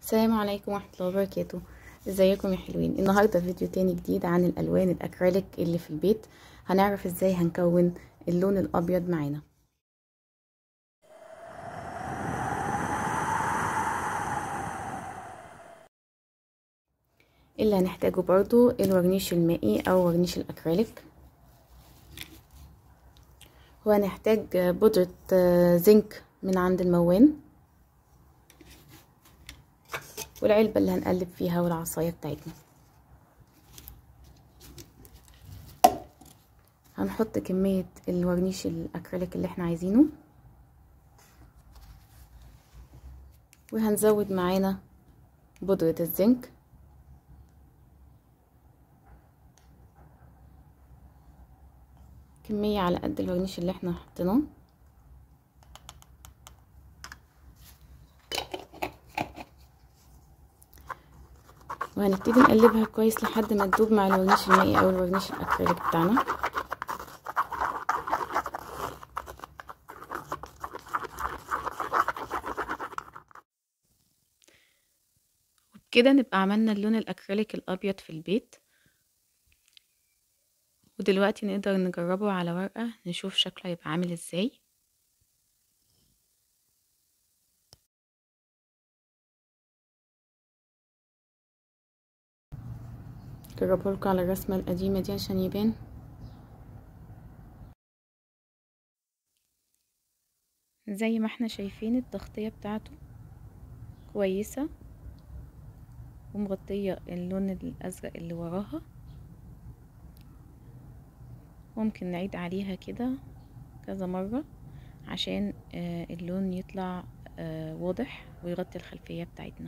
السلام عليكم ورحمة الله وبركاته ازيكم يا حلوين النهاردة فيديو تاني جديد عن الالوان الاكريليك اللي في البيت هنعرف ازاي هنكون اللون الابيض معانا اللي هنحتاجه برضو الورنيش المائي او ورنيش الاكريليك وهنحتاج بودرة زنك من عند الموان والعلبة اللي هنقلب فيها والعصاية بتاعتنا هنحط كمية الورنيش الأكريليك اللي احنا عايزينه وهنزود معانا بودرة الزنك كمية على قد الورنيش اللي احنا حطيناه وهنبتدي نقلبها كويس لحد ما تدوب مع الورنيش المائي او الورنيش الاكريليك بتاعنا وبكده نبقى عملنا اللون الاكريليك الابيض في البيت ودلوقتي نقدر نجربه على ورقة نشوف شكله هيبقى عامل ازاي جربه لكم على الرسمة القديمة دي عشان يبان زي ما احنا شايفين التغطية بتاعته كويسة ومغطية اللون الأزرق اللي وراها ممكن نعيد عليها كده كذا مرة عشان آه اللون يطلع آه واضح ويغطي الخلفية بتاعتنا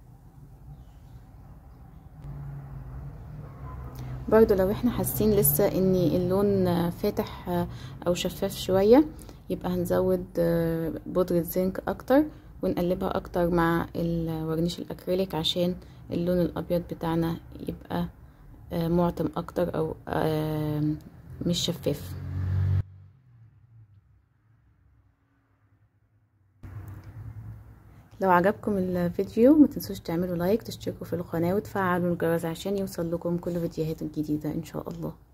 برضو لو احنا حاسين لسه ان اللون فاتح او شفاف شوية يبقى هنزود بودرة زنك اكتر ونقلبها اكتر مع الورنيش الاكريليك عشان اللون الابيض بتاعنا يبقى معتم اكتر او مش شفاف لو عجبكم الفيديو ما تنسوش تعملوا لايك تشتركوا في القناة وتفعلوا الجرس عشان يوصل لكم كل فيديوهات جديدة ان شاء الله